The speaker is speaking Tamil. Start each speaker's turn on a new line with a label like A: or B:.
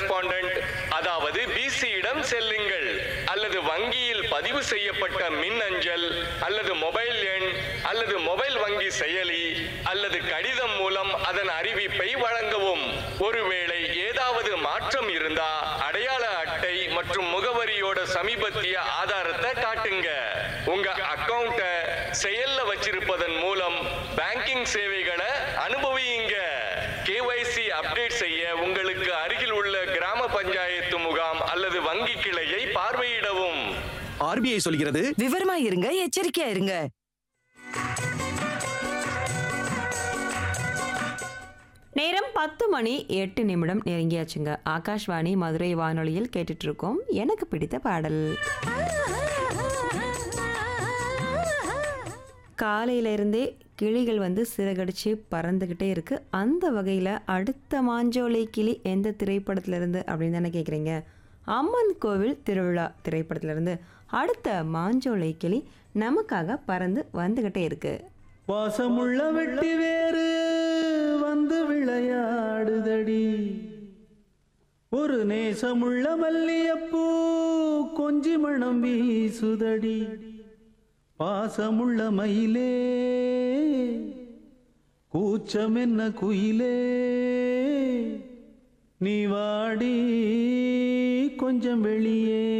A: கரஸ்பாண்டன்ட் அதாவது பிசியிடம் செல்லுங்கள் அல்லது வங்கியில் பதிவு செய்யப்பட்ட மின் அஞ்சல் அல்லது மொபைல் எண் அல்லது மொபைல் வங்கி செயலி அல்லது கடிதம் மூலம் அதன் அறிவிப்பை வழங்கவும் ஒருவேளை ஏதாவது மாற்றம் இருந்தா அடையாள அட்டை மற்றும் முகவரியோட சமீபத்திய ஆதாரத்தை காட்டுங்க உங்க அக்கவுண்ட செயல்ல வச்சிருப்பதன் மூலம் பேங்கிங் சேவைகளை அனுபவியுங்க கேஒய்சி அப்டேட் செய்ய உங்களுக்கு அருகில் உள்ள கிராம பஞ்சாயத்து முகாம் அல்லது வங்கி கிளையை பார்வையிடவும்
B: ஆர்பிஐ சொல்கிறது
C: விவரமா இருங்க எச்சரிக்கையா இருங்க
D: நேரம் பத்து மணி எட்டு நிமிடம் நெருங்கியாச்சுங்க ஆகாஷ்வாணி மதுரை வானொலியில் கேட்டுட்டு இருக்கோம் எனக்கு பிடித்த பாடல் காலையில இருந்தே கிளிகள் வந்து சிறகடிச்சு பறந்துக்கிட்டே இருக்கு அந்த வகையில் அடுத்த மாஞ்சோலை கிளி எந்த திரைப்படத்துல இருந்து அப்படின்னு தானே கேட்குறீங்க அம்மன் கோவில் திருவிழா திரைப்படத்துல இருந்து அடுத்த மாஞ்சோலை கிளி நமக்காக பறந்து வந்துக்கிட்டே இருக்கு
E: வாசமுள்ள வெட்டி வேறு வந்து விளையாடுதடி ஒரு நேசமுள்ள மல்லியப்பூ கொஞ்சி மணம் வீசுதடி பாசமுள்ள மயிலே கூச்சம் என்ன குயிலே நீ வாடி கொஞ்சம் வெளியே